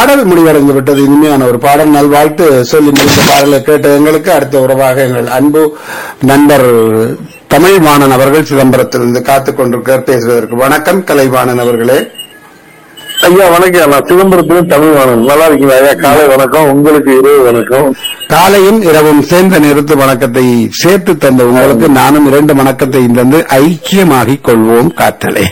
பாடல் முடிவடைந்து விட்டது இனிமையான ஒரு பாடல் நல்வாழ்த்து சொல்லி முடித்த பாடலை கேட்ட எங்களுக்கு அடுத்த உறவாக எங்கள் அன்பு நண்பர் தமிழ்வாணன் அவர்கள் சிதம்பரத்திலிருந்து காத்துக் கொண்டிருக்கிறார் பேசுவதற்கு வணக்கம் கலைவாணன் அவர்களே ஐயா வணக்கம் நான் சிதம்பரத்திலும் தமிழ்வாணன் நல்லா இருக்கீங்களா ஐயா காலை வணக்கம் உங்களுக்கு இரவு வணக்கம் காலையும் இரவும் சேர்ந்த நிறுத்து வணக்கத்தை சேர்த்து தந்த உங்களுக்கு நானும் இரண்டு வணக்கத்தை தந்து ஐக்கியமாகிக் கொள்வோம் காற்றலை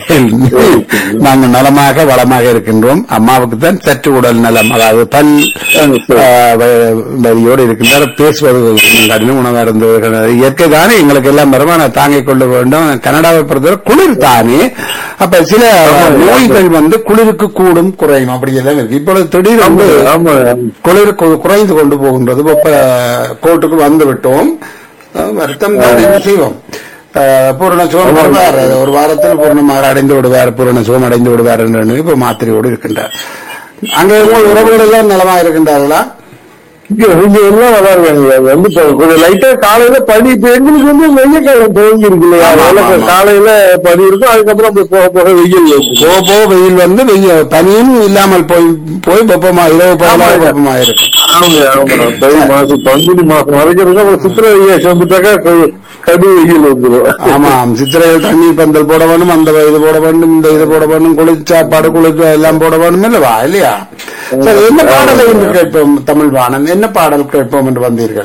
நாங்கள் நலமாக வளமாக இருக்கின்றோம் அம்மாவுக்கு தான் சற்று உடல் நலம் அதாவது பல் ஆஹ், வ- வலியோடு இருக்கின்றார் பேசுவது கொஞ்சம் கடினம் உணவாக இருந்தவர்கள் இயற்கை தானே எங்களுக்கு எல்லாம் வருமான தாங்கிக் கொள்ள வேண்டும் கனடாவை பொறுத்தவரை குளிர் தானே அப்ப சில நோய்கள் வந்து குளிருக்கு கூடும் குறையும் அப்படி எல்லாம் இருக்கு இப்பொழுது திடீரென்று ஆமா குளிர் கு- குறைந்து கொண்டு போகின்றது வெப்ப கோட்டுக்கு வந்து விட்டோம் அஹ் வருத்தம் தான் என்ன செய்வோம் அஹ் பூரண சுகம் வருவார் ஒரு வாரத்தில் பூர்ணமாக அடைந்து விடுவார் பூரண சுகம் அடைந்து விடுவார் என்று இப்ப மாத்திரையோடு இருக்கின்றார் அங்கே உங்கள் உறவுகள் எல்லாம் நலமா இருக்கின்றார்களா இங்க இங்க எல்லாம் நல்லா இருக்காங்க ஐயா. வந்து இப்ப கொஞ்சம் லைட்டா காலையில பனி இப்ப எங்களுக்கு வந்து வெய்ய காலம் துவங்கி இருக்கு இல்லையா ஆமா, அதனால ஆமா, இப்ப ஆமா. காலையில பனி இருக்கும் அதுக்கப்புறம் அப்படி போக போக வெயில் வரும். போ போ வெயில் வந்து வெயில் பனியும் இல்லாமல் போய் போய் வெப்பமா இரவு பகலாக வெப்பமா இருக்கும் ஆமாங்க ஆமா தை மாசம் பங்குனி மாசம் வரைக்கும் இருக்கும் அப்புறம் சித்திரை வைகாசி வந்துட்டாக்கா கொ- கடு வெயில் வந்துடும் ஆமாம் சித்திரையில் தண்ணீர் பந்தல் போட வேண்டும் அந்த இது போட வேண்டும் இந்த இது போட வேண்டும் குளிர் சாப்பாடு குளிர் எல்லாம் போட வேண்டும் இல்லவா இல்லையா சரி என்ன பாடலை என்று கேட்போம் தமிழ் வாணன் என்ன பாடல் கேட்போம் என்று வந்தீர்கள்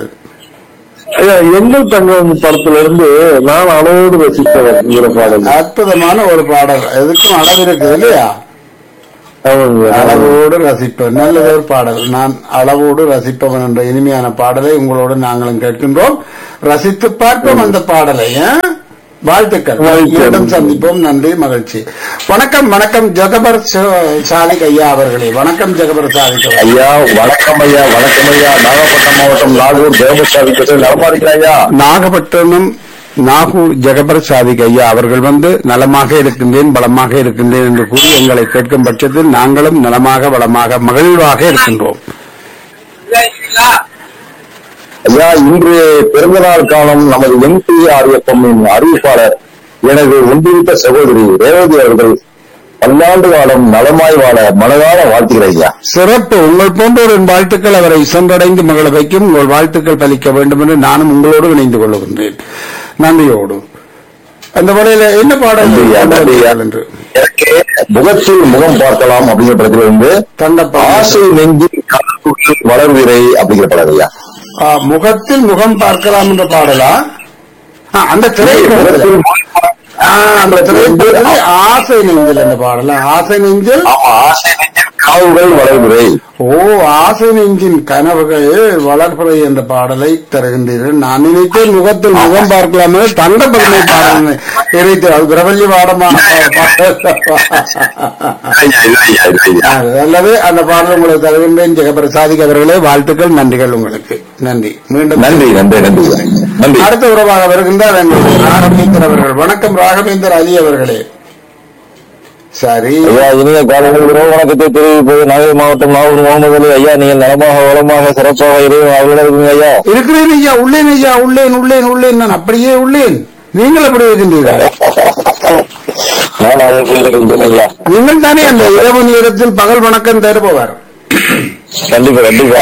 ஐயா எங்கள் தங்கம் படத்துல இருந்து நான் அளவோடு ரசித்தவர் பாடல் அற்புதமான ஒரு பாடல் எதுக்கும் அளவு இருக்குது இல்லையா ஆமாங்க அளவோடு ரசிப்பவன் நல்லது ஒரு பாடல் நான் அளவோடு ரசிப்பவன் என்ற இனிமையான பாடலை உங்களோடு நாங்களும் கேட்கின்றோம் ரசித்து பார்ப்போம் அந்த பாடலை ஆ? வாழ்த்துக்கள் வாழ்த்துக்கள். மீண்டும் சந்திப்போம் நன்றி மகிழ்ச்சி வணக்கம் வணக்கம் ஜெகபர் ச- சாதிக் ஐயா அவர்களே வணக்கம் ஜெகபர் சாதிக் அவர்களே. ஐயா வணக்கம் ஐயா வணக்கம் ஐயா நாகப்பட்டினம் மாவட்டம் நாகூர் தேவசாமி பேசுறது நலமா இருக்கிறேன் ஐயா நாகப்பட்டினம் நாகூர் ஜெகபர் சாதிக் ஐயா அவர்கள் வந்து நலமாக இருக்கின்றேன் பலமாக இருக்கின்றேன் என்று கூறி எங்களை கேட்கும் பட்சத்தில் நாங்களும் நலமாக வளமாக மகிழ்வாக இருக்கின்றோம் ஐயா இன்று பிறந்தநாள் காலம் நமது எம்பி ஆரியப்பம் அறிவிப்பாளர் எனது ஒன்றிவிட்ட சகோதரி ரேவதி அவர்கள் பல்லாண்டு காலம் நலமாய் வாழ மனதார வாழ்த்துகிறேன் ஐயா சிறப்பு உங்கள் போன்றோரின் வாழ்த்துக்கள் அவரை சென்றடைந்து மகள வைக்கும் உங்கள் வாழ்த்துக்கள் பலிக்க வேண்டும் என்று நானும் உங்களோடு இணைந்து கொள்கின்றேன் நன்றியோடு அந்த வகையில என்ன பாடல் நன்றியா, நன்றியா. என்று எனக்கு முகத்தில் முகம் பார்க்கலாம் அப்படிங்கிற படத்துல வந்து தண்டப்பா ஆசை நெஞ்சில் கலந்துள்ள வளர்விரை அப்படிங்கிற படம் ஐயா ஆ, முகத்தில் முகம் பார்க்கலாம் என்ற பாடலா ஆ, அந்த திரைப்படத்தில் முகத்தில் முகம் பார்க்கலாம். அந்த திரைப்படத்தில் ஆசை நெஞ்சில் அந்த பாடல ஆசை நெஞ்சில் ஆமா ஆசை நெஞ்சில் காவுகள் வளர்விரை ஓ ஆசை நெஞ்சின் கனவுகள் வளர்ப்புறை என்ற பாடலை தருகின்றீர்கள் நான் நினைத்தேன் முகத்தில் முகம் பார்க்கலாமே தந்த பெருமை பாடல் நினைத்தேன் அது பிரபல்ய பாடமா ஐயா, இது ஐயா, இது ஐயா. அல்லது அந்த பாடல் உங்களுக்கு தருகின்றேன் ஜெகபிரசாதிக் அவர்களே வாழ்த்துக்கள் நன்றிகள் உங்களுக்கு நன்றி மீண்டும் நன்றி நன்றி நன்றி நன்றி அடுத்த உறவாக வருகின்றார் எங்களுடைய ராகவேந்தர் அவர்கள் வணக்கம் ராகவேந்தர் அலி அவர்களே சரி ஐயா இனிய காலையில் உறவு வணக்கத்தை தெரிவிப்பது நாகை மாவட்டம் நாகூர் முகமது அலி ஐயா நீங்கள் நலமாக வளமாக சிறப்பாக இறைவன் அவர்கள இருக்குங்க ஐயா இருக்கிறேன் ஐயா உள்ளேன் ஐயா உள்ளேன் உள்ளேன் உள்ளேன் நான் அப்படியே உள்ளேன் நீங்கள் எப்படி இருக்கின்றீர்கள் நான் அவர்களுக்கு இருக்கின்றேன் ஐயா நீங்கள் தானே அந்த இரவு நேரத்தில் பகல் வணக்கம் தருபவர் கண்டிப்பா கண்டிப்பா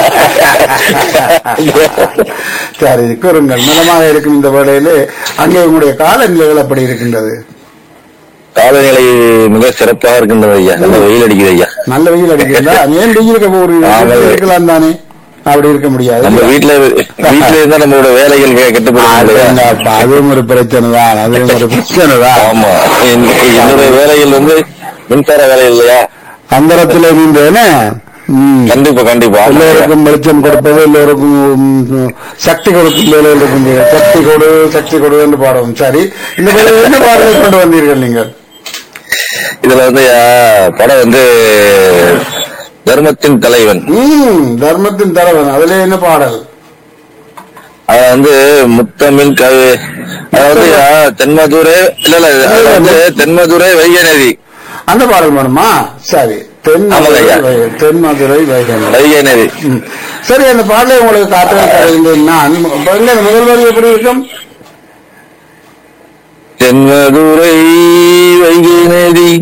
சரி கூறுங்கள் நலமாக இருக்கும் இந்த வேளையிலே அங்கே உங்களுடைய காலநிலைகள் அப்படி இருக்கின்றது காலநிலை மிக சிறப்பாக இருக்கின்றது ஐயா நல்ல வெயில் அடிக்குது ஐயா நல்ல வெயில் அடிக்கிறதா ஏன் வெயிலுக்கு ஒரு ஆமாம். இருக்கலாம் தானே அப்படி இருக்க முடியாது நம்ம வீட்டுல வீட்டுல இருந்தா நம்மளோட வேலைகள் கெட்டுப்படும் இல்லையா அதுவும் அதுவும் ஒரு பிரச்சனை தான் அதுவும் ஒரு பிரச்சனை தான் ஆமா இன்னைக்கு என்னுடைய வேலைகள் வந்து மின்சார வேலை இல்லையா அந்தரத்தில் நின்றேனே ம். கண்டிப்பா கண்டிப்பா ஆமா ஐயா. எல்லோருக்கும் வெளிச்சம் கொடுப்பது எல்லோருக்கும் ம், சக்தி கொடுக்கும் எல்லோருக்கும் சக்தி கொடு சக்தி கொடு என்று பாடுவோம் சரி இந்த வேளையில் என்ன பாடலை கொண்டு வந்தீர்கள் நீங்கள் இதுல வந்து ஐயா, படம் வந்து தர்மத்தின் தலைவன் ம் தர்மத்தின் தலைவன் அதுல என்ன பாடல் அது வந்து முத்தமிழ் கவி அதாவது ஐயா, தென்மதுரை இல்ல இல்ல அது வந்து தென்மதுரை வைகை நதி அந்த பாடல் வேணுமா சரி தென் ஆமாங்க ஐயா. மதுரை தென் மதுரை வைகை வைகை நதி ம். சரி அந்த பாடலை உங்களுக்கு காட்டுறது தருகின்றேன் நான் இப்ப எங்க அந்த முதல் வரி எப்படி இருக்கும் தென்மதுரை வைகை நதி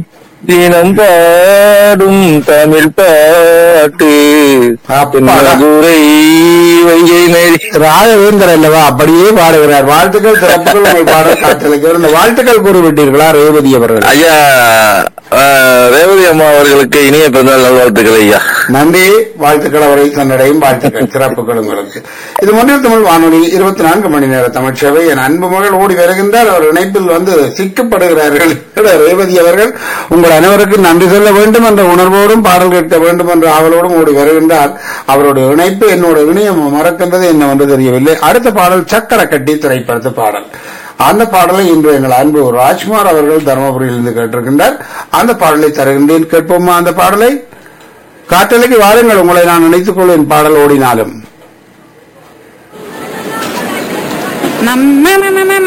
தினம் பாடும் தமிழ் பாட்டு அப்பாடா. மதுரை வைகை நெறி ராகவேந்தர் அல்லவா அப்படியே பாடுகிறார் வாழ்த்துக்கள் சிறப்புகள் உங்கள் பாடல் காற்றலுக்கு இந்த வாழ்த்துக்கள் கூறிவிட்டீர்களா ரேவதி அவர்கள் ஐயா ஆஹ், ரேவதி அம்மா அவர்களுக்கு இனிய பிறந்தநாள் நல்வாழ்த்துக்கள் ஐயா நன்றி வாழ்த்துக்கள் அவரை தன்னடையும் வாழ்த்துக்கள் சிறப்புகள் உங்களுக்கு இது மொழியில் தமிழ் வானொலி இருபத்தி நான்கு மணி நேர தமிழ் சேவை என் அன்பு மகள் ஓடி வருகின்றார் அவர் இணைப்பில் வந்து சிக்கப்படுகிறார்கள் ரேவதி அவர்கள் உங்கள் அனைவருக்கும் நன்றி சொல்ல வேண்டும் என்ற உணர்வோடும் பாடல் கேட்க வேண்டும் என்ற ஆவலோடும் ஓடி வருகின்றார் அவருடைய இணைப்பு என்னோட இணையம் மறக்கின்றது என்னவென்று தெரியவில்லை அடுத்த பாடல் சக்கர கட்டி திரைப்படத்து பாடல் அந்த பாடலை இன்று எங்கள் அன்பு ராஜ்குமார் அவர்கள் தருமபுரியிலிருந்து கேட்டிருக்கின்றார் அந்த பாடலை தருகின்றேன் கேட்போமா அந்த பாடலை காற்றலைக்கு வாருங்கள் உங்களை நான் நினைத்துக் கொள்வேன் பாடல் ஓடினாலும் நம்ம